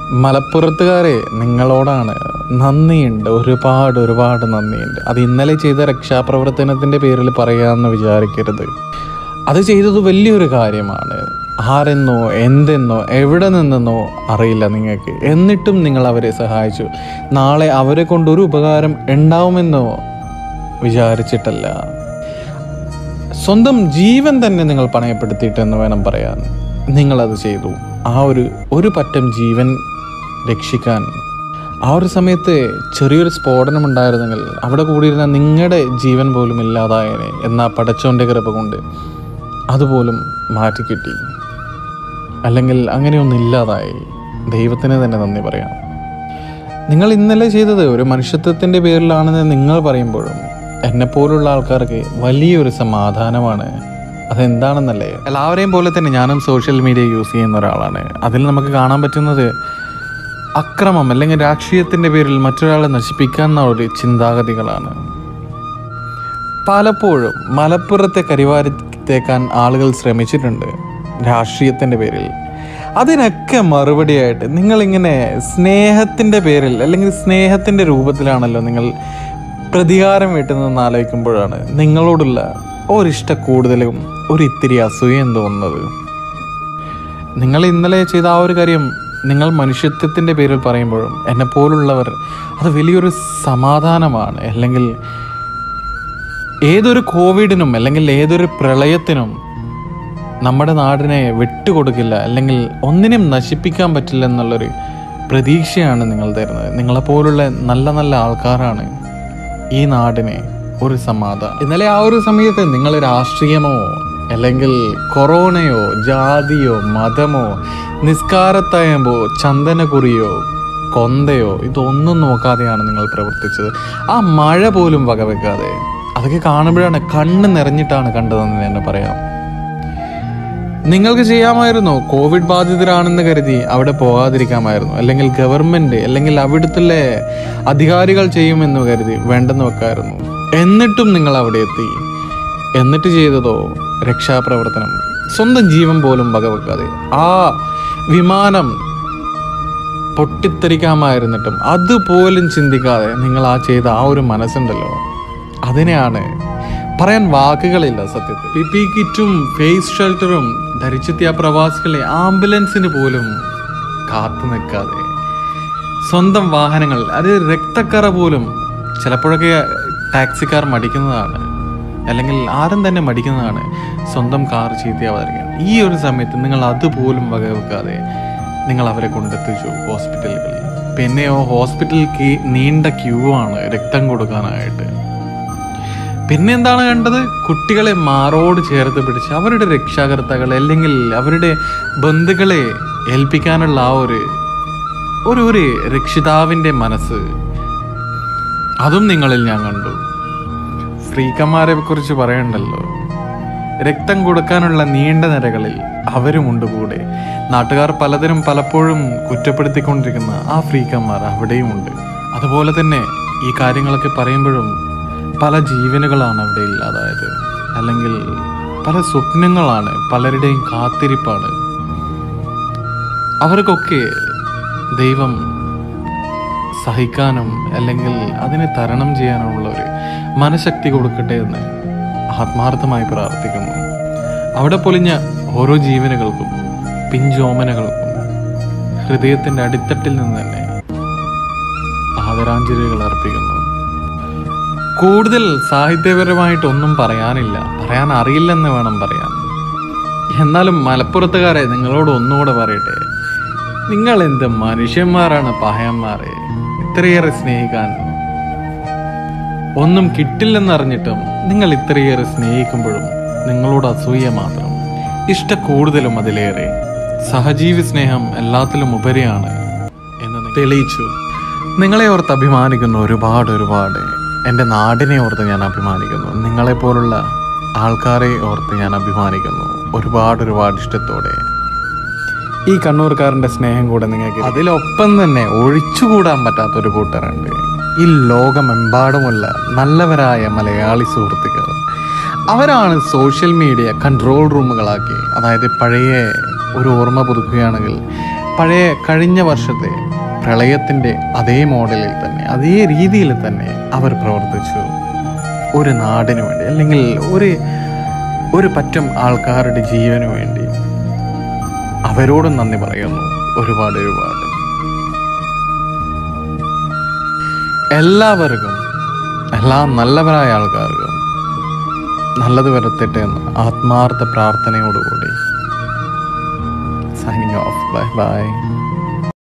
മലപ്പുറത്തുകാരെ നിങ്ങളോടാണ് നന്ദിയുണ്ട് ഒരുപാട് ഒരുപാട് നന്ദിയുണ്ട് അത് ഇന്നലെ ചെയ്ത രക്ഷാപ്രവർത്തനത്തിൻ്റെ പേരിൽ പറയാമെന്ന് വിചാരിക്കരുത് അത് ചെയ്തത് വലിയൊരു കാര്യമാണ് ആരെന്നോ എന്തെന്നോ എവിടെ നിന്നെന്നോ അറിയില്ല നിങ്ങൾക്ക് എന്നിട്ടും നിങ്ങൾ അവരെ സഹായിച്ചു നാളെ അവരെ കൊണ്ടൊരു ഉപകാരം ഉണ്ടാവുമെന്നോ വിചാരിച്ചിട്ടല്ല സ്വന്തം ജീവൻ തന്നെ നിങ്ങൾ പണയപ്പെടുത്തിയിട്ടെന്ന് വേണം പറയാൻ നിങ്ങളത് ചെയ്തു ആ ഒരു ഒരു പറ്റം ജീവൻ രക്ഷിക്കാൻ ആ ഒരു സമയത്ത് ചെറിയൊരു സ്ഫോടനം ഉണ്ടായിരുന്നെങ്കിൽ അവിടെ കൂടിയിരുന്ന നിങ്ങളുടെ ജീവൻ പോലും ഇല്ലാതായനെ എന്നാ പടച്ചോൻ്റെ കൃപ കൊണ്ട് അതുപോലും മാറ്റിക്കിട്ടി അല്ലെങ്കിൽ അങ്ങനെയൊന്നും ഇല്ലാതായി ദൈവത്തിന് തന്നെ നന്ദി പറയാം നിങ്ങൾ ഇന്നലെ ചെയ്തത് ഒരു മനുഷ്യത്വത്തിൻ്റെ പേരിലാണെന്ന് നിങ്ങൾ പറയുമ്പോഴും എന്നെപ്പോലുള്ള ആൾക്കാർക്ക് വലിയൊരു സമാധാനമാണ് അതെന്താണെന്നല്ലേ എല്ലാവരെയും പോലെ തന്നെ ഞാനും സോഷ്യൽ മീഡിയ യൂസ് ചെയ്യുന്ന ഒരാളാണ് അതിൽ നമുക്ക് കാണാൻ പറ്റുന്നത് അക്രമം അല്ലെങ്കിൽ രാഷ്ട്രീയത്തിൻ്റെ പേരിൽ മറ്റൊരാളെ നശിപ്പിക്കാവുന്ന ഒരു ചിന്താഗതികളാണ് പലപ്പോഴും മലപ്പുറത്തെ കരിവാരിത്തേക്കാൻ ആളുകൾ ശ്രമിച്ചിട്ടുണ്ട് രാഷ്ട്രീയത്തിൻ്റെ പേരിൽ അതിനൊക്കെ മറുപടിയായിട്ട് നിങ്ങളിങ്ങനെ സ്നേഹത്തിൻ്റെ പേരിൽ അല്ലെങ്കിൽ സ്നേഹത്തിൻ്റെ രൂപത്തിലാണല്ലോ നിങ്ങൾ പ്രതികാരം വീട്ടുന്നതെന്ന് ആലോചിക്കുമ്പോഴാണ് നിങ്ങളോടുള്ള ഒരിഷ്ട കൂടുതലും ഒരു ഇത്തിരി അസൂയം തോന്നുന്നത് നിങ്ങൾ ഇന്നലെ ചെയ്ത ആ ഒരു കാര്യം നിങ്ങൾ മനുഷ്യത്വത്തിൻ്റെ പേരിൽ പറയുമ്പോഴും എന്നെ പോലുള്ളവർ അത് വലിയൊരു സമാധാനമാണ് അല്ലെങ്കിൽ ഏതൊരു കോവിഡിനും അല്ലെങ്കിൽ ഏതൊരു പ്രളയത്തിനും നമ്മുടെ നാടിനെ വിട്ടുകൊടുക്കില്ല അല്ലെങ്കിൽ ഒന്നിനും നശിപ്പിക്കാൻ പറ്റില്ല എന്നുള്ളൊരു പ്രതീക്ഷയാണ് നിങ്ങൾ തരുന്നത് നിങ്ങളെപ്പോലുള്ള നല്ല നല്ല ആൾക്കാരാണ് ഈ നാടിനെ ഒരു സമാധാനം ഇന്നലെ ആ ഒരു സമയത്ത് നിങ്ങൾ രാഷ്ട്രീയമോ അല്ലെങ്കിൽ കൊറോണയോ ജാതിയോ മതമോ നിസ്കാരത്തയമ്പോ ചന്ദനക്കുറിയോ കൊന്തയോ ഇതൊന്നും നോക്കാതെയാണ് നിങ്ങൾ പ്രവർത്തിച്ചത് ആ മഴ പോലും വകവെക്കാതെ അതൊക്കെ കാണുമ്പോഴാണ് കണ്ണ് നിറഞ്ഞിട്ടാണ് കണ്ടതെന്ന് തന്നെ പറയാം നിങ്ങൾക്ക് ചെയ്യാമായിരുന്നു കോവിഡ് ബാധിതരാണെന്ന് കരുതി അവിടെ പോകാതിരിക്കാമായിരുന്നു അല്ലെങ്കിൽ ഗവൺമെന്റ് അല്ലെങ്കിൽ അവിടുത്തെ അധികാരികൾ ചെയ്യുമെന്ന് കരുതി വേണ്ടെന്ന് വെക്കായിരുന്നു എന്നിട്ടും നിങ്ങൾ അവിടെ എത്തി എന്നിട്ട് ചെയ്തതോ രക്ഷാപ്രവർത്തനം സ്വന്തം ജീവൻ പോലും വകവെക്കാതെ ആ വിമാനം പൊട്ടിത്തെറിക്കാമായിരുന്നിട്ടും അതുപോലും ചിന്തിക്കാതെ നിങ്ങൾ ആ ചെയ്ത ആ ഒരു മനസ്സുണ്ടല്ലോ അതിനെയാണ് പറയാൻ വാക്കുകളില്ല സത്യത്തിൽ പി പി കിറ്റും ഫേസ് ഷെൽട്ടറും ധരിച്ചെത്തിയ പ്രവാസികളെ ആംബുലൻസിന് പോലും കാത്തു നിൽക്കാതെ സ്വന്തം വാഹനങ്ങൾ അത് രക്തക്കറ പോലും ചിലപ്പോഴൊക്കെ ടാക്സിക്കാർ മടിക്കുന്നതാണ് അല്ലെങ്കിൽ ആരും തന്നെ മടിക്കുന്നതാണ് സ്വന്തം കാർ ചീത്തയാവാതിരിക്കാൻ ഈ ഒരു സമയത്ത് നിങ്ങൾ അതുപോലും വകവെക്കാതെ നിങ്ങൾ അവരെ കൊണ്ടെത്തിച്ചു ഹോസ്പിറ്റലുകളിൽ പിന്നെയോ ഹോസ്പിറ്റലിൽ കീ- നീണ്ട ക്യൂ ആണ് രക്തം കൊടുക്കാനായിട്ട് പിന്നെ എന്താണ് കണ്ടത് കുട്ടികളെ മാറോട് ചേർത്ത് പിടിച്ച് അവരുടെ രക്ഷാകർത്താക്കളെ അല്ലെങ്കിൽ അവരുടെ ബന്ധുക്കളെ ഏൽപ്പിക്കാനുള്ള ആ ഒരു ഒരു ഒരു രക്ഷിതാവിൻ്റെ മനസ്സ് അതും നിങ്ങളിൽ ഞാൻ കണ്ടു ഫ്രീക്കന്മാരെ കുറിച്ച് പറയണ്ടല്ലോ രക്തം കൊടുക്കാനുള്ള നീണ്ട നിരകളിൽ അവരുമുണ്ട് കൂടെ നാട്ടുകാർ പലതരം പലപ്പോഴും കുറ്റപ്പെടുത്തിക്കൊണ്ടിരിക്കുന്ന ആ ഫ്രീക്കന്മാർ അവിടെയുമുണ്ട് അതുപോലെ തന്നെ ഈ കാര്യങ്ങളൊക്കെ പറയുമ്പോഴും പല ജീവനുകളാണ് അവിടെ ഇല്ലാതായത് അല്ലെങ്കിൽ പല സ്വപ്നങ്ങളാണ് പലരുടെയും കാത്തിരിപ്പാണ് അവർക്കൊക്കെ ദൈവം സഹിക്കാനും അല്ലെങ്കിൽ അതിനെ തരണം ചെയ്യാനുമുള്ള ഒരു മനഃശക്തി കൊടുക്കട്ടെ എന്ന് ആത്മാർത്ഥമായി പ്രാർത്ഥിക്കുന്നു അവിടെ പൊലിഞ്ഞ ഓരോ ജീവനുകൾക്കും പിഞ്ചോമനകൾക്കും ഹൃദയത്തിന്റെ അടിത്തട്ടിൽ നിന്ന് തന്നെ ആദരാഞ്ജലികൾ അർപ്പിക്കുന്നു കൂടുതൽ സാഹിത്യപരമായിട്ടൊന്നും പറയാനില്ല പറയാൻ അറിയില്ലെന്ന് വേണം പറയാൻ എന്നാലും മലപ്പുറത്തുകാരെ നിങ്ങളോട് ഒന്നുകൂടെ പറയട്ടെ നിങ്ങൾ എന്ത് മനുഷ്യന്മാരാണ് പഹയന്മാരെ ഇത്രയേറെ സ്നേഹിക്കാൻ ഒന്നും കിട്ടില്ലെന്നറിഞ്ഞിട്ടും നിങ്ങൾ ഇത്രയേറെ സ്നേഹിക്കുമ്പോഴും നിങ്ങളോട് അസൂയ മാത്രം ഇഷ്ട കൂടുതലും അതിലേറെ സഹജീവി സ്നേഹം എല്ലാത്തിലും ഉപരിയാണ് എന്ന് തെളിയിച്ചു നിങ്ങളെ ഓർത്ത് അഭിമാനിക്കുന്നു ഒരുപാട് ഒരുപാട് എൻ്റെ നാടിനെ ഓർത്ത് ഞാൻ അഭിമാനിക്കുന്നു നിങ്ങളെപ്പോലുള്ള ആൾക്കാരെ ഓർത്ത് ഞാൻ അഭിമാനിക്കുന്നു ഒരുപാട് ഒരുപാട് ഇഷ്ടത്തോടെ ഈ കണ്ണൂർക്കാരൻ്റെ സ്നേഹം കൂടെ നിങ്ങൾക്ക് അതിലൊപ്പം തന്നെ ഒഴിച്ചുകൂടാൻ പറ്റാത്തൊരു കൂട്ടറുണ്ട് ഈ ലോകമെമ്പാടുമുള്ള നല്ലവരായ മലയാളി സുഹൃത്തുക്കൾ അവരാണ് സോഷ്യൽ മീഡിയ കൺട്രോൾ റൂമുകളാക്കി അതായത് പഴയ ഒരു ഓർമ്മ പുതുക്കുകയാണെങ്കിൽ പഴയ കഴിഞ്ഞ വർഷത്തെ പ്രളയത്തിൻ്റെ അതേ മോഡലിൽ തന്നെ അതേ രീതിയിൽ തന്നെ അവർ പ്രവർത്തിച്ചു ഒരു നാടിനു വേണ്ടി അല്ലെങ്കിൽ ഒരു ഒരു പറ്റം ആൾക്കാരുടെ ജീവന് വേണ്ടി അവരോടും നന്ദി പറയുന്നു ഒരുപാട് ഒരുപാട് എല്ലാവർക്കും എല്ലാ നല്ലവരായ ആൾക്കാർക്കും നല്ലത് വരത്തട്ടെ എന്ന് ആത്മാർത്ഥ പ്രാർത്ഥനയോടുകൂടി സൈനിങ് ഓഫ് ബൈ ബൈ